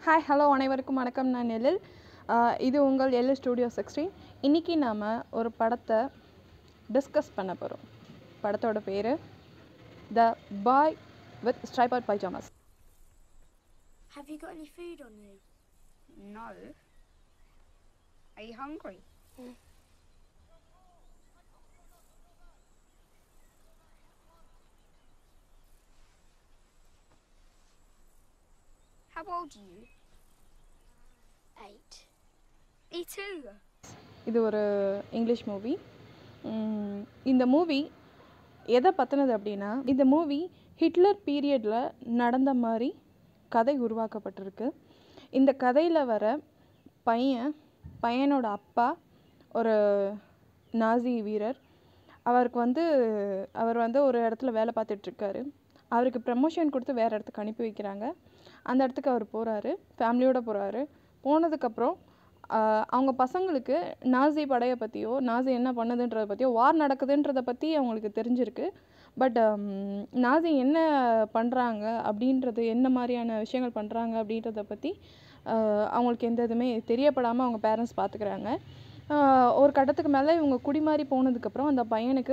Hi hello அனைவருக்கும் வணக்கம் நான் எழில் ஆஹ் இது உங்கள் எழில் ஸ்டூடியோ சிக்ஸ்டீன் இன்றைக்கி நாம் ஒரு படத்தை டிஸ்கஸ் பண்ண போகிறோம் படத்தோட பேர் the boy with striped pyjamas Have you got any food on you? No. Are you hungry? How old are you? Eight. Me too. இது ஒரு இங்கிலீஷ் மூவி இந்த மூவி எதை பற்றினது அப்படின்னா இந்த மூவி ஹிட்லர் பீரியடில் நடந்த மாதிரி கதை உருவாக்கப்பட்டிருக்கு இந்த கதையில் வர பையன் பையனோட அப்பா ஒரு நாசி வீரர் அவருக்கு வந்து அவர் வந்து ஒரு இடத்துல வேலை பார்த்துட்ருக்காரு அவருக்கு ப்ரமோஷன் கொடுத்து வேறு இடத்துக்கு அனுப்பி வைக்கிறாங்க அந்த இடத்துக்கு அவர் போகிறாரு ஃபேமிலியோடு போகிறாரு போனதுக்கப்புறம் ஆஹ் அவங்க பசங்களுக்கு நாசி படையை பற்றியோ நாசி என்ன பண்ணுதுன்றதை பற்றியோ வார் நடக்குதுன்றதை பற்றி அவங்களுக்கு தெரிஞ்சிருக்கு பட் நாசி என்ன பண்ணுறாங்க அப்படின்றது என்ன மாதிரியான விஷயங்கள் பண்ணுறாங்க அப்படின்றத பற்றி அவங்களுக்கு எந்த இதுவுமே தெரியப்படாமல் அவங்க பேரண்ட்ஸ் பார்த்துக்கிறாங்க ஆஹ் ஒரு கட்டத்துக்கு மேலே இவங்க குடிமாறி போனதுக்கப்புறம் அந்த பையனுக்கு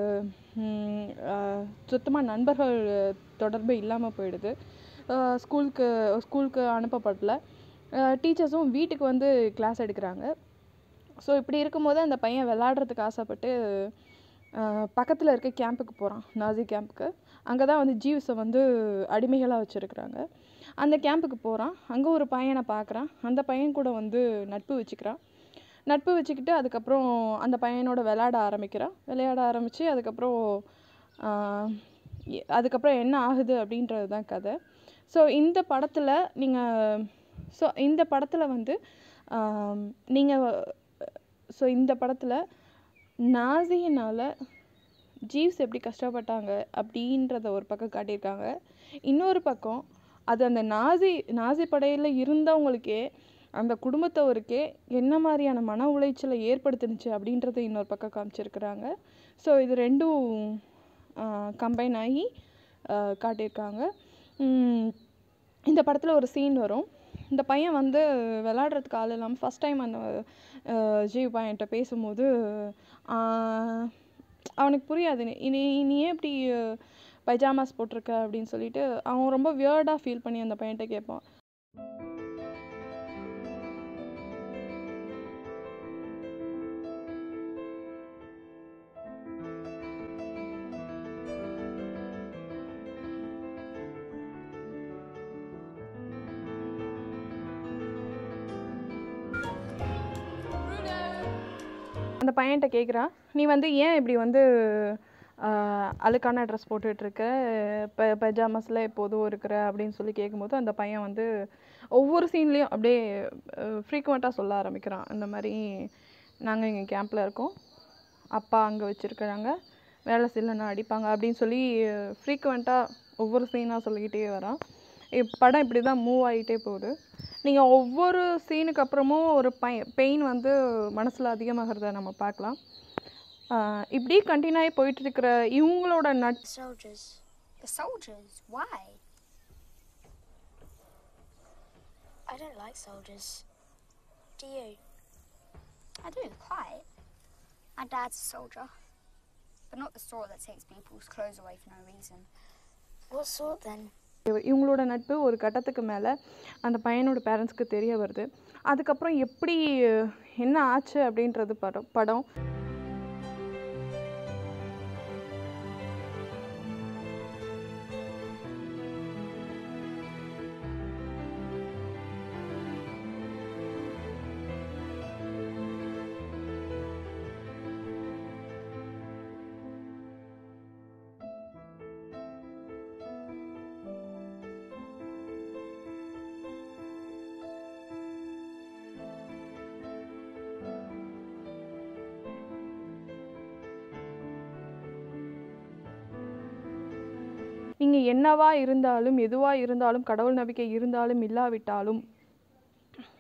சுத்தமாக நண்பர்கள் தொடர்பு இல்லாமல் போயிடுது ஸ்கூலுக்கு ஸ்கூலுக்கு அனுப்பப்படல டீச்சர்ஸும் வீட்டுக்கு வந்து கிளாஸ் எடுக்கிறாங்க ஸோ இப்படி இருக்கும்போது அந்த பையன் விளாட்றதுக்கு ஆசைப்பட்டு பக்கத்தில் இருக்க கேம்புக்கு போகிறான் நாசி கேம்புக்கு அங்கே தான் வந்து ஜீவ்ஸை வந்து அடிமைகளாக வச்சுருக்குறாங்க அந்த கேம்புக்கு போகிறான் அங்கே ஒரு பையனை பார்க்குறான் அந்த பையன் கூட வந்து நட்பு வச்சுக்கிறான் நட்பு வச்சுக்கிட்டு அதுக்கப்புறம் அந்த பையனோட விளையாட ஆரம்பிக்கிறான் விளையாட ஆரம்பித்து அதுக்கப்புறம் ஆஹ் எ- அதுக்கப்புறம் என்ன ஆகுது அப்படின்றது தான் கதை ஸோ இந்த படத்தில் நீங்கள் ஸோ இந்த படத்தில் வந்து நீங்கள் ஸோ இந்த படத்தில் நாசியினால் ஜீவ்ஸ் எப்படி கஷ்டப்பட்டாங்க அப்படின்றத ஒரு பக்கம் காட்டியிருக்காங்க இன்னொரு பக்கம் அது அந்த நாசி நாசி படையில் இருந்தவங்களுக்கே அந்த குடும்பத்தவருக்கே என்ன மாதிரியான மன உளைச்சலை ஏற்படுத்துனுச்சு அப்படின்றத இன்னொரு பக்கம் காமிச்சிருக்கிறாங்க ஸோ இது ரெண்டும் கம்பைன் ஆகி ஆஹ் காட்டியிருக்காங்க உம் இந்த படத்தில் ஒரு சீன் வரும் இந்த பையன் வந்து விளாட்றதுக்கு ஆள் இல்லாமல் ஃபஸ்ட் டைம் அந்த அஹ், ஜீவ் பையன்கிட்ட பேசும்போது ஆஹ், அவனுக்கு புரியாது நீ நீ- நீ ஏன் இப்படி பைஜாமாஸ் போட்டிருக்க அப்படின்னு சொல்லிட்டு அவன் ரொம்ப வியர்டாக ஃபீல் பண்ணி அந்த பையன்கிட்ட கேட்பான் அந்த பையன்கிட்ட கேட்குறான் நீ வந்து ஏன் இப்படி வந்து ஆஹ், அழுக்கான ட்ரெஸ் போட்டுட்ருக்க இப்போ பஜாமாஸில் எப்போதும் இருக்கிற அப்படின்னு சொல்லி கேட்கும்போது அந்த பையன் வந்து ஒவ்வொரு சீன்லேயும் அப்படியே ஃப்ரீக்குவெண்ட்டாக சொல்ல ஆரம்பிக்கிறான் இந்த மாதிரி நாங்கள் எங்கள் கேம்பில் இருக்கோம் அப்பா அங்கே வச்சுருக்கிறாங்க வேலை செய்யலைன்னா அடிப்பாங்க அப்படின்னு சொல்லி ஃப்ரீக்குவெண்ட்டாக ஒவ்வொரு சீனாக சொல்லிக்கிட்டே வரான் இப் படம் இப்படி தான் மூவ் ஆகிட்டே போகுது நீங்கள் ஒவ்வொரு சீனுக்கு அப்புறமும் ஒரு பை பெயின் வந்து மனசில் அதிகமாகிறத நம்ம பார்க்கலாம் ஆஹ் இப்படி கண்டினியூ ஆகி போயிட்டு இருக்கிற இவங்களோட நட் The soldiers. The soldiers. Why? I don't like soldiers. Do you? I do quite. My dad's a soldier, but not the sort that takes people's clothes away for no reason. What sort then? இவங்களோட நட்பு ஒரு கட்டத்துக்கு மேலே அந்த பையனோட பேரண்ட்ஸ்க்கு தெரிய வருது அதுக்கப்புறம் எப்படி என்ன ஆச்சு அப்படின்றது படம் படம் நீங்கள் என்னவா இருந்தாலும் எதுவா இருந்தாலும் கடவுள் நம்பிக்கை இருந்தாலும் இல்லாவிட்டாலும்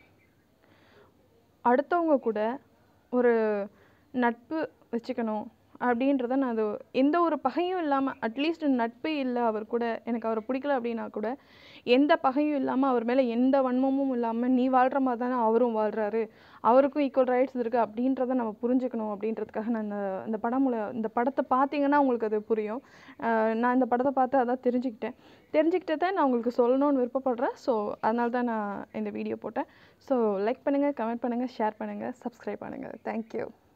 அடுத்தவங்க கூட ஒரு நட்பு வச்சுக்கணும் அப்படின்றத நான் அது எந்த ஒரு பகையும் இல்லாமல் அட்லீஸ்ட் நட்பே இல்லை அவர் கூட எனக்கு அவரை பிடிக்கல அப்படின்னா கூட எந்த பகையும் இல்லாமல் அவர் மேலே எந்த வன்மமும் இல்லாமல் நீ வாழ்கிற மாதிரி தானே அவரும் வாழ்கிறாரு அவருக்கும் ஈக்குவல் ரைட்ஸ் இருக்குது அப்படின்றத நம்ம புரிஞ்சுக்கணும் அப்படின்றதுக்காக நான் இந்த இந்த படம் மூல இந்த படத்தை பார்த்தீங்கன்னா உங்களுக்கு அது புரியும் அஹ் நான் இந்த படத்தை பார்த்து அதான் தெரிஞ்சுக்கிட்டேன் தெரிஞ்சுக்கிட்டதை நான் உங்களுக்கு சொல்லணும்னு விருப்பப்படுறேன் ஸோ அதனால தான் நான் இந்த வீடியோ போட்டேன் ஸோ லைக் பண்ணுங்கள் கமெண்ட் பண்ணுங்கள் ஷேர் பண்ணுங்கள் சப்ஸ்கிரைப் பண்ணுங்கள் தேங்க்யூ